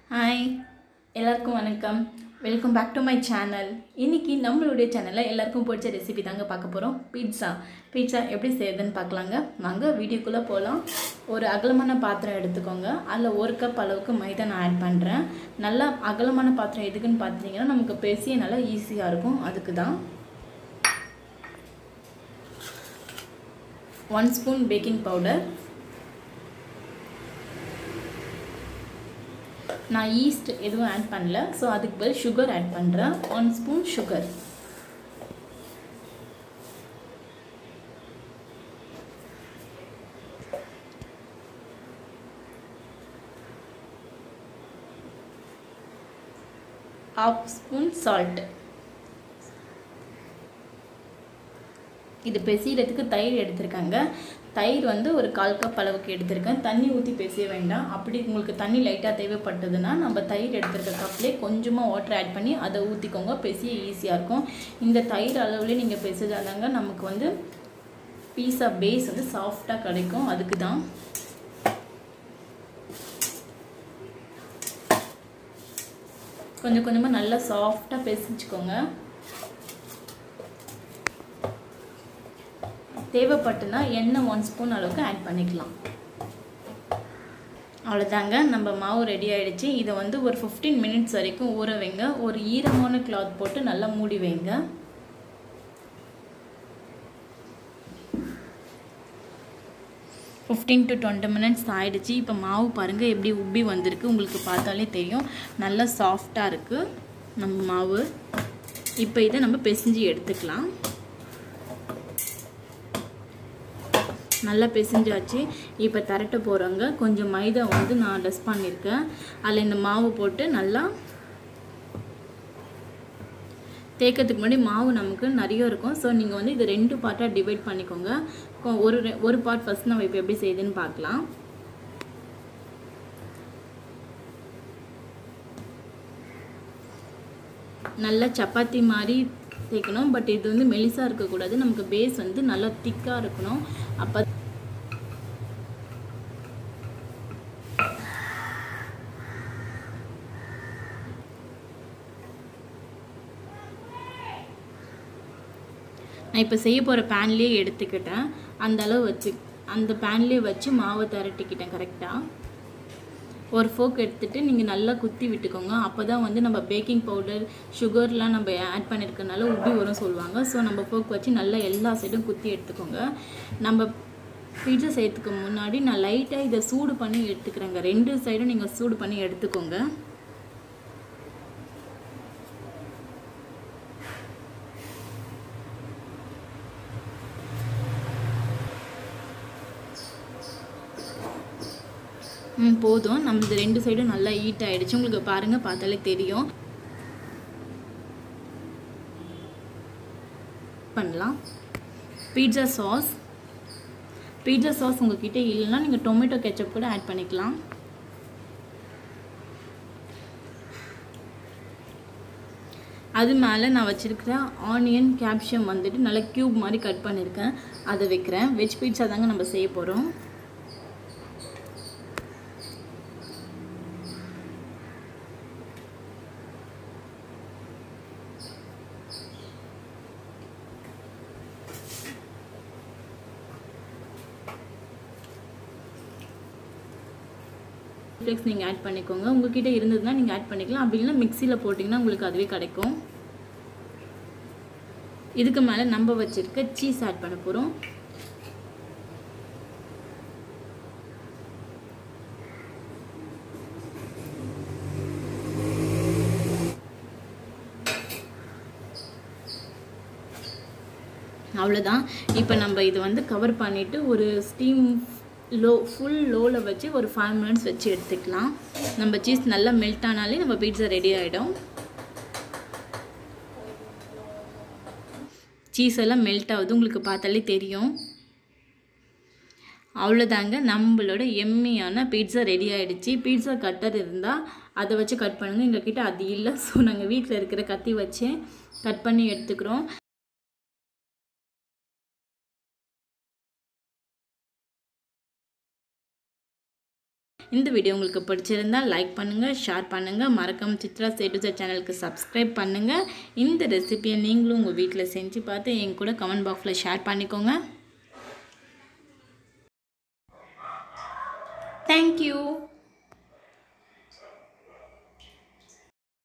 hi எல்லாருக்கும் வணக்கம் welcome back to my channel இன்னைக்கு நம்மளுடைய சேனலில் எல்லாருக்கும் பிடிச்ச ரெசிபி தாங்க பார்க்க போகிறோம் பீட்சா பீட்சா எப்படி செய்யுதுன்னு பார்க்கலாங்க வாங்க வீடியோக்குள்ளே போகலாம் ஒரு அகலமான பாத்திரம் எடுத்துக்கோங்க அதில் ஒரு கப் அளவுக்கு மைதா நான் ஆட் பண்ணுறேன் நல்லா அகலமான பாத்திரம் எதுக்குன்னு பார்த்தீங்கன்னா நமக்கு பேசிய நல்லா ஈஸியாக இருக்கும் அதுக்கு தான் ஒன் ஸ்பூன் பேக்கிங் பவுடர் நான் ஈஸ்ட் எதுவும் ஆட் பண்ணல ஸோ அதுக்கு பதில் சுகர் ஆட் பண்ணுறேன் one spoon sugar half spoon salt இது பெசியறதுக்கு தயிர் எடுத்திருக்காங்க தயிர் வந்து ஒரு கால் கப் அளவுக்கு எடுத்திருக்கேன் தண்ணி ஊற்றி பெசிய வேண்டாம் அப்படி உங்களுக்கு தண்ணி லைட்டாக தேவைப்பட்டதுன்னா நம்ம தயிர் எடுத்திருக்க கப்லேயே கொஞ்சமாக வாட்டர் ஆட் பண்ணி அதை ஊற்றிக்கோங்க பெசிய ஈஸியாக இருக்கும் இந்த தயிர் அளவுலேயே நீங்கள் பெசிதாதாங்க நமக்கு வந்து பீஸா பேஸ் வந்து சாஃப்டாக கிடைக்கும் அதுக்கு தான் கொஞ்சம் கொஞ்சமாக நல்லா சாஃப்டாக பெசிச்சுக்கோங்க தேவைப்பட்டுனா எண்ணெய் ஒன் ஸ்பூன் அளவுக்கு ஆட் பண்ணிக்கலாம் அவ்வளோதாங்க நம்ம மாவு ரெடி ஆகிடுச்சு இதை வந்து ஒரு ஃபிஃப்டீன் மினிட்ஸ் வரைக்கும் ஊற வைங்க ஒரு ஈரமான கிளாத் போட்டு நல்லா மூடி வைங்க ஃபிஃப்டீன் டு டுவெண்ட்டி மினிட்ஸ் ஆகிடுச்சு இப்போ மாவு பாருங்கள் எப்படி உப்பி வந்திருக்கு உங்களுக்கு பார்த்தாலே தெரியும் நல்லா சாஃப்டாக இருக்குது நம்ம மாவு இப்போ இதை நம்ம பிசைஞ்சு எடுத்துக்கலாம் நல்லா பிசைஞ்சாச்சு இப்போ திரட்ட போகிறோங்க கொஞ்சம் மைதா வந்து நான் டஸ்ட் பண்ணியிருக்கேன் அதில் இந்த மாவு போட்டு நல்லா தேக்கிறதுக்கு முன்னாடி மாவு நமக்கு நிறைய இருக்கும் ஸோ நீங்கள் வந்து இதை ரெண்டு பார்ட்டாக டிவைட் பண்ணிக்கோங்க ஒரு ஒரு பார்ட் ஃபஸ்ட் நம்ம இப்போ எப்படி செய்யுதுன்னு பார்க்கலாம் நல்லா சப்பாத்தி மாதிரி தேய்க்கணும் பட் இது வந்து மெலிசாக இருக்கக்கூடாது நமக்கு பேஸ் வந்து நல்லா திக்காக இருக்கணும் அப்போ நான் இப்போ செய்ய போகிற பேன்லேயே எடுத்துக்கிட்டேன் அந்த அளவு வச்சு அந்த பேன்லேயே வச்சு மாவை திரட்டிக்கிட்டேன் கரெக்டாக ஒரு ஃபோக் எடுத்துகிட்டு நீங்கள் நல்லா குத்தி விட்டுக்கோங்க அப்போ தான் வந்து நம்ம பேக்கிங் பவுடர் சுகர்லாம் நம்ம ஆட் பண்ணியிருக்கனால உப்பி வரும் சொல்லுவாங்க ஸோ நம்ம ஃபோக் வச்சு நல்லா எல்லா சைடும் குத்தி எடுத்துக்கோங்க நம்ம பீட்சா செய்யறதுக்கு முன்னாடி நான் லைட்டாக இதை சூடு பண்ணி எடுத்துக்கிறேங்க ரெண்டு சைடும் நீங்கள் சூடு பண்ணி எடுத்துக்கோங்க ம் போதும் நம்மளது ரெண்டு சைடும் நல்லா ஹீட் ஆகிடுச்சு உங்களுக்கு பாருங்கள் பார்த்தாலே தெரியும் பண்ணலாம் பீட்சா சாஸ் பீட்சா சாஸ் உங்ககிட்ட இல்லைன்னா நீங்கள் டொமேட்டோ கெச்சப் கூட ஆட் பண்ணிக்கலாம் அது மேலே நான் வச்சுருக்கிற ஆனியன் கேப்ஷியம் வந்துட்டு நல்லா க்யூப் மாதிரி கட் பண்ணியிருக்கேன் அதை வைக்கிறேன் வெஜ் பீட்சா தாங்க நம்ம செய்ய போகிறோம் ஃப்ளேக்ஸ் நீங்கள் ஆட் பண்ணிக்கோங்க உங்ககிட்ட இருந்ததுன்னா நீங்கள் ஆட் பண்ணிக்கலாம் அப்படி இல்லைனா மிக்சியில் போட்டிங்கன்னா உங்களுக்கு அதுவே கிடைக்கும் இதுக்கு மேலே நம்ம வச்சுருக்க சீஸ் ஆட் பண்ண போகிறோம் அவ்வளோதான் இப்போ நம்ம இது வந்து கவர் பண்ணிவிட்டு ஒரு ஸ்டீம் லோ ஃபுல் லோவில் வச்சு ஒரு ஃபைவ் மினிட்ஸ் வச்சு எடுத்துக்கலாம் நம்ம சீஸ் நல்லா மெல்ட் ஆனாலே நம்ம பீட்சா ரெடி ஆகிடும் சீஸ் எல்லாம் மெல்ட் ஆகுது உங்களுக்கு பார்த்தாலே தெரியும் அவ்வளோதாங்க நம்மளோட எம்மியான பீட்சா ரெடி ஆகிடுச்சு பீட்சா கட்டர் இருந்தால் அதை வச்சு கட் பண்ணுங்கள் எங்ககிட்ட அது இல்லை ஸோ நாங்கள் வீட்டில் இருக்கிற கத்தி வச்சு கட் பண்ணி எடுத்துக்கிறோம் இந்த வீடியோ உங்களுக்கு பிடிச்சிருந்தால் லைக் பண்ணுங்கள் ஷேர் பண்ணுங்கள் மறக்காம சித்ரா சேட்டு சேனலுக்கு சப்ஸ்கிரைப் பண்ணுங்கள் இந்த ரெசிபியை நீங்களும் உங்கள் வீட்டில் செஞ்சு பார்த்து என் கூட கமெண்ட் பாக்ஸில் ஷேர் பண்ணிக்கோங்க தேங்க்யூ